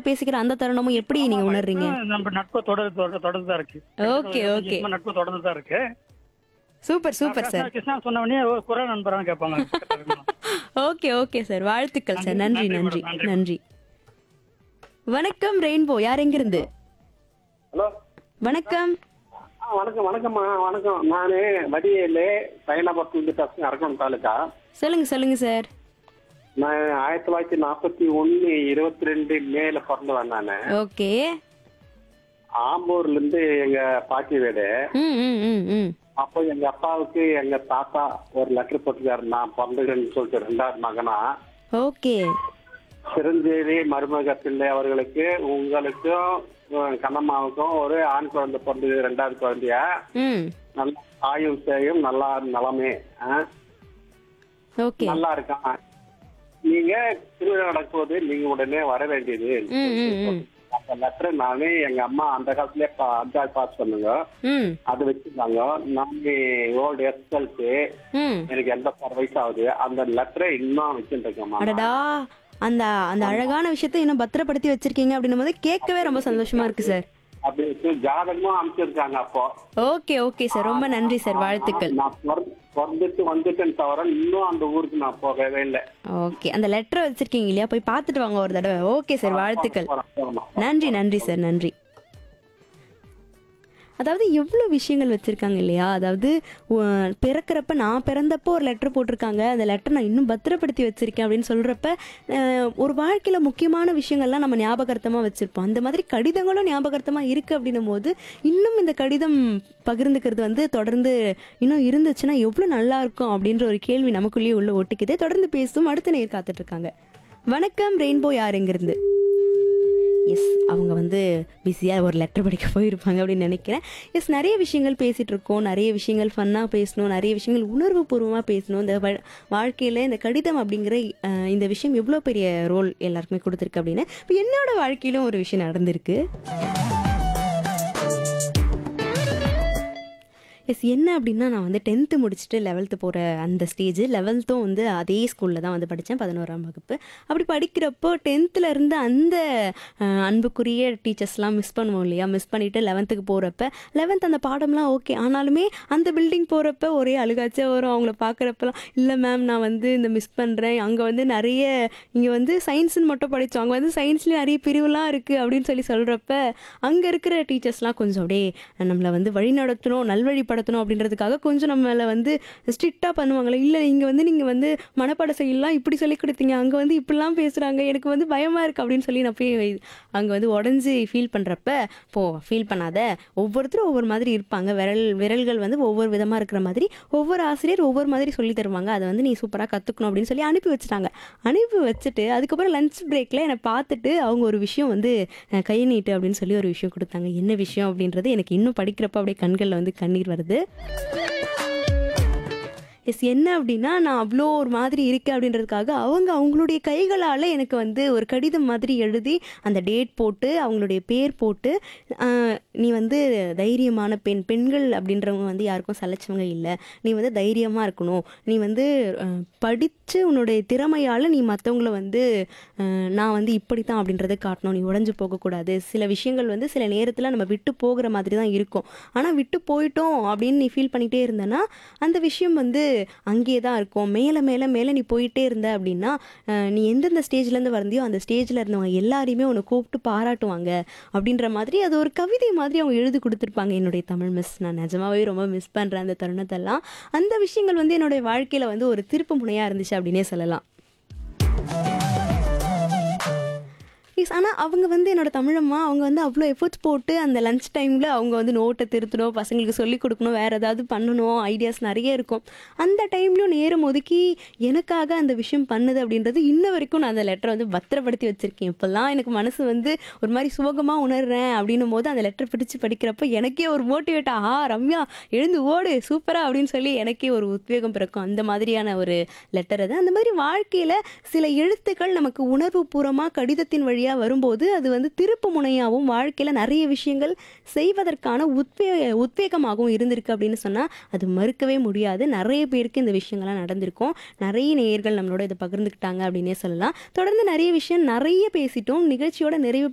பேசிக்கிற அந்த தருணமும் எப்படி நீங்க உணர்றீங்க நம்ம நட்பு தொடர்ந்து தொடர்ந்து தொடர்ந்து தான் இருக்கு ஓகே ஓகே நம்ம நட்பு தொடர்ந்து தான் இருக்கு சூப்பர் சூப்பர் சார் கிருஷ்ணா சொன்ன உடனே ஓ, குரல் நண்பரான்னு கேட்பாங்க பக்கத்துல இருக்கவங்க. ஓகே ஓகே சார் வாழ்த்துக்கள் சார் நன்றி நன்றி, நன்றி நன்றி. நன்றி வணக்கம் ரெயின்போ யார் எங்கிருந்து ஹலோ வணக்கம் ஆ வணக்கம் வணக்கம்மா வணக்கம் நான் வடிவேலு பயணபுரத்துலேருந்து பேசுகிறேன் அரக்கோணம் தாலுக்கா சொல்லுங்க சொல்லுங்க சார் நான் ஆயிரத்தி தொள்ளாயிரத்தி நாற்பத்தி ஒன்று இருபத்தி ரெண்டு மேல பிறந்தவன் நான் ஓகே ஆம்பூர்லேருந்து எங்கள் பாட்டி வீடு ம் ம் ம் ம் அப்போ எங்கள் அப்பாவுக்கு எங்கள் தாத்தா ஒரு லெட்டர் போட்டுக்காரு நான் பிறந்துக்கிறேன்னு சொல்லிட்டு ரெண்டாவது மகனா ஓகே சிரஞ்சேவி மருமக பிள்ளை அவர்களுக்கு உங்களுக்கும் உம், கண்ணம்மாவுக்கும் ஒரு ஆண் குழந்தை பிறந்தது ரெண்டாவது குழந்தைய ம் நல்ல ஆயும் சேயும் நல்லா நலமே ஆ? ஓகே நல்லா இருக்கான் நீங்க திருவிழா நடக்கும்போது நீங்க உடனே வர வேண்டியது ம் ம் ம் அந்த லெட்டர் நானே எங்க அம்மா அந்த காலத்திலே அஞ்சாவது பாஸ் பண்ணுங்க ம் அது வச்சிருந்தாங்க நானே ஓல்டு எஸ்எல்க்கு ம் எனக்கு எண்பத்தாறு வயசு ஆகுது அந்த லெட்டரை இன்னும் வச்சுருக்கேம்மா அடடா அந்த அந்த அழகான விஷயத்தை இன்னும் பத்திரப்படுத்தி வச்சிருக்கீங்க அப்படின்னும் போது கேட்கவே ரொம்ப சந்தோஷமா இருக்கு சார் அப்படி வச்சு ஜாதகமும் அனுப்பிச்சிருக்காங்க அப்போ ஓகே ஓகே சார் ரொம்ப நன்றி சார் வாழ்த்துக்கள் நான் பிறந்து- பிறந்துட்டு வந்துட்டேன்னு தவிர இன்னும் அந்த ஊருக்கு நான் போகவே இல்லை ஓகே அந்த லெட்டர் வச்சிருக்கீங்க இல்லையா போய் பார்த்துட்டு வாங்க ஒரு தடவை ஓகே சார் வாழ்த்துக்கள் போறேன், போறேன். நன்றி நன்றி சார் நன்றி அதாவது எவ்வளோ விஷயங்கள் வச்சுருக்காங்க இல்லையா அதாவது உ- பிறக்கறப்ப நான் பிறந்தப்போ ஒரு லெட்டர் போட்டிருக்காங்க அந்த லெட்டர் நான் இன்னும் பத்திரப்படுத்தி வச்சுருக்கேன் அப்படின்னு சொல்கிறப்ப ஒரு வாழ்க்கையில் முக்கியமான விஷயங்கள்லாம் நம்ம ஞாபகார்த்தமாக வச்சுருப்போம் அந்த மாதிரி கடிதங்களும் ஞாபகார்த்தமாக இருக்குது அப்படின்னும் போது இன்னும் இந்த கடிதம் பகிர்ந்துக்கிறது வந்து தொடர்ந்து இன்னும் இருந்துச்சுன்னா எவ்வளோ நல்லா இருக்கும் அப்படின்ற ஒரு கேள்வி நமக்குள்ளேயே உள்ள ஒட்டிக்குது தொடர்ந்து பேசும் அடுத்த நேர் காத்துட்ருக்காங்க வணக்கம் ரெயின்போ யாருங்கிறது எஸ் அவங்க வந்து பிஸியாக ஒரு லெட்டர் படிக்க போயிருப்பாங்க அப்படின்னு நினைக்கிறேன் எஸ் நிறைய விஷயங்கள் பேசிகிட்டு இருக்கோம் நிறைய விஷயங்கள் ஃபன்னாக பேசணும் நிறைய விஷயங்கள் உணர்வு பூர்வமாக பேசணும் இந்த வா- வாழ்க்கையில் இந்த கடிதம் அப்படிங்கிற அஹ், இந்த விஷயம் எவ்வளோ பெரிய ரோல் எல்லாருக்குமே கொடுத்துருக்கு அப்படின்னு இப்போ என்னோட வாழ்க்கையிலும் ஒரு விஷயம் நடந்திருக்கு எஸ் என்ன அப்படின்னா நான் வந்து டென்த்து முடிச்சுட்டு லெவல்த்து போகிற அந்த ஸ்டேஜ் லெவல்த்தும் வந்து அதே ஸ்கூலில் தான் வந்து படித்தேன் பதினோராம் வகுப்பு அப்படி படிக்கிறப்போ டென்த்தில் இருந்து அந்த அஹ், அன்புக்குரிய டீச்சர்ஸ்லாம் மிஸ் பண்ணுவோம் இல்லையா மிஸ் பண்ணிவிட்டு லெவன்த்துக்கு போகிறப்ப லெவன்த் அந்த பாடம்லாம் ஓகே ஆனாலுமே அந்த பில்டிங் போகிறப்ப ஒரே அழுகாச்சே வரும் அவங்கள பார்க்குறப்பலாம் இல்லை மேம் நான் வந்து இந்த மிஸ் பண்ணுறேன் அங்கே வந்து நிறைய இங்கே வந்து சயின்ஸ்னு மட்டும் படித்தோம் அங்கே வந்து சயின்ஸ்லேயும் நிறைய பிரிவுலாம் இருக்குது அப்படின்னு சொல்லி சொல்கிறப்ப அங்கே இருக்கிற டீச்சர்ஸ்லாம் கொஞ்சம் அப்படியே நம்மளை வந்து வழி நடத்தணும் நல்வழிப்படுத்தணும் அப்படின்றதுக்காக கொஞ்சம் நம்மளை வந்து ஸ்ட்ரிக்டாக பண்ணுவாங்களே இல்லை இங்கே வந்து நீங்கள் வந்து மனப்பாட செய்யலாம் இப்படி சொல்லி கொடுத்தீங்க அங்கே வந்து இப்படிலாம் பேசுகிறாங்க எனக்கு வந்து பயமாக இருக்குது அப்படின்னு சொல்லி நான் போய் அங்கே வந்து உடஞ்சி ஃபீல் பண்ணுறப்ப போ ஃபீல் பண்ணாத ஒவ்வொருத்தரும் ஒவ்வொரு மாதிரி இருப்பாங்க விரல் விரல்கள் வந்து ஒவ்வொரு விதமாக இருக்கிற மாதிரி ஒவ்வொரு ஆசிரியர் ஒவ்வொரு மாதிரி சொல்லி தருவாங்க அதை வந்து நீ சூப்பராக கற்றுக்கணும் அப்படின்னு சொல்லி அனுப்பி வச்சுட்டாங்க அனுப்பி வச்சுட்டு அதுக்கப்புறம் லஞ்ச் பிரேக்கில் என்னை பார்த்துட்டு அவங்க ஒரு விஷயம் வந்து அஹ், கை நீட்டு அப்படின்னு சொல்லி ஒரு விஷயம் கொடுத்தாங்க என்ன விஷயம் அப்படின்றது எனக்கு இன்னும் படிக்கிறப்ப அப்படியே கண்களில் வந்து கண்ணீர் வருது எஸ் என்ன அப்படின்னா நான் அவ்வளோ ஒரு மாதிரி இருக்கேன் அப்படின்றதுக்காக அவங்க அவங்களுடைய கைகளால் எனக்கு வந்து ஒரு கடிதம் மாதிரி எழுதி அந்த டேட் போட்டு அவங்களுடைய பேர் போட்டு ஆஹ், நீ வந்து தைரியமான பெண் பெண்கள் அப்படின்றவங்க வந்து யாருக்கும் சலைச்சவங்க இல்லை நீ வந்து தைரியமாக இருக்கணும் நீ வந்து படித்து உன்னுடைய திறமையால் நீ மற்றவங்கள வந்து ஆஹ், நான் வந்து இப்படி தான் அப்படின்றத காட்டணும் நீ உடஞ்சு போகக்கூடாது சில விஷயங்கள் வந்து சில நேரத்தில் நம்ம விட்டு போகிற மாதிரி தான் இருக்கும் ஆனால் விட்டு போயிட்டோம் அப்படின்னு நீ ஃபீல் பண்ணிகிட்டே இருந்தேன்னா அந்த விஷயம் வந்து அங்கேயே தான் இருக்கும் மேலே மேலே மேலே நீ போயிட்டே இருந்த அப்படின்னா அஹ், நீ எந்தெந்த ஸ்டேஜ்லேருந்து வந்தியோ அந்த ஸ்டேஜில் இருந்தவங்க எல்லாரையுமே உன்னை கூப்பிட்டு பாராட்டுவாங்க அப்படின்ற மாதிரி அது ஒரு கவிதை மாதிரி அவங்க எழுதி கொடுத்துருப்பாங்க என்னுடைய தமிழ் மிஸ் நான் நிஜமாவே ரொம்ப மிஸ் பண்ணுறேன் அந்த தருணத்தெல்லாம் அந்த விஷயங்கள் வந்து என்னுடைய வாழ்க்கையில் வந்து ஒரு திருப்பு முனையாக இருந்துச்சு அப்படின்னே சொல்லலாம் எஸ் ஆனால் அவங்க வந்து என்னோட தமிழம்மா அவங்க வந்து அவ்வளோ எஃபர்ட்ஸ் போட்டு அந்த லஞ்ச் டைமில் அவங்க வந்து நோட்டை திருத்தணும் பசங்களுக்கு சொல்லிக் கொடுக்கணும் வேறு ஏதாவது பண்ணணும் ஐடியாஸ் நிறைய இருக்கும் அந்த டைம்லையும் நேரம் ஒதுக்கி எனக்காக அந்த விஷயம் பண்ணுது அப்படின்றது இன்ன வரைக்கும் நான் அந்த லெட்டரை வந்து பத்திரப்படுத்தி வச்சுருக்கேன் இப்போல்லாம் எனக்கு மனசு வந்து ஒரு மாதிரி சுகமாக உணர்றேன் அப்படின்னும் போது அந்த லெட்டர் பிடிச்சு படிக்கிறப்ப எனக்கே ஒரு மோட்டிவேட் ஆஹா ரம்யா எழுந்து ஓடு சூப்பராக அப்படின்னு சொல்லி எனக்கே ஒரு உத்வேகம் பிறக்கும் அந்த மாதிரியான ஒரு லெட்டர் அது அந்த மாதிரி வாழ்க்கையில் சில எழுத்துக்கள் நமக்கு உணர்வுபூர்வமாக கடிதத்தின் வழியாக வரும்போது அது வந்து திருப்பு முனையாகவும் வாழ்க்கையில் நிறைய விஷயங்கள் செய்வதற்கான உத்வே உத்வேகமாகவும் இருந்திருக்கு அப்படின்னு சொன்னால் அது மறுக்கவே முடியாது நிறைய பேருக்கு இந்த விஷயங்கள்லாம் நடந்திருக்கும் நிறைய நேயர்கள் நம்மளோட இதை பகிர்ந்துக்கிட்டாங்க அப்படின்னே சொல்லலாம் தொடர்ந்து நிறைய விஷயம் நிறைய பேசிட்டோம் நிகழ்ச்சியோட நிறைவு